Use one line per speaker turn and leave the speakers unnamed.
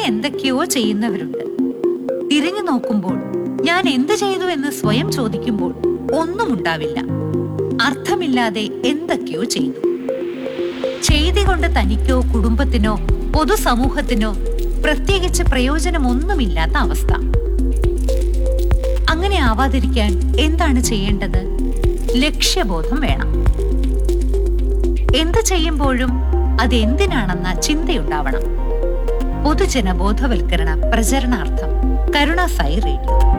എന്തൊക്കെയോ ചെയ്യുന്നവരുണ്ട് തിരിഞ്ഞു നോക്കുമ്പോൾ ഞാൻ എന്ത് ചെയ്തു എന്ന് സ്വയം ചോദിക്കുമ്പോൾ ഒന്നും ഉണ്ടാവില്ല അർത്ഥമില്ലാതെ എന്തൊക്കെയോ ചെയ്തു ചെയ്തി കൊണ്ട് തനിക്കോ കുടുംബത്തിനോ പൊതുസമൂഹത്തിനോ പ്രത്യേകിച്ച് പ്രയോജനമൊന്നുമില്ലാത്ത അവസ്ഥ അങ്ങനെ ആവാതിരിക്കാൻ എന്താണ് ചെയ്യേണ്ടത് ലക്ഷ്യബോധം വേണം എന്ത് ചെയ്യുമ്പോഴും അതെന്തിനാണെന്ന ചിന്തയുണ്ടാവണം പൊതുജന ബോധവൽക്കരണ പ്രചരണാർത്ഥം കരുണ സൈ റേഡിയോ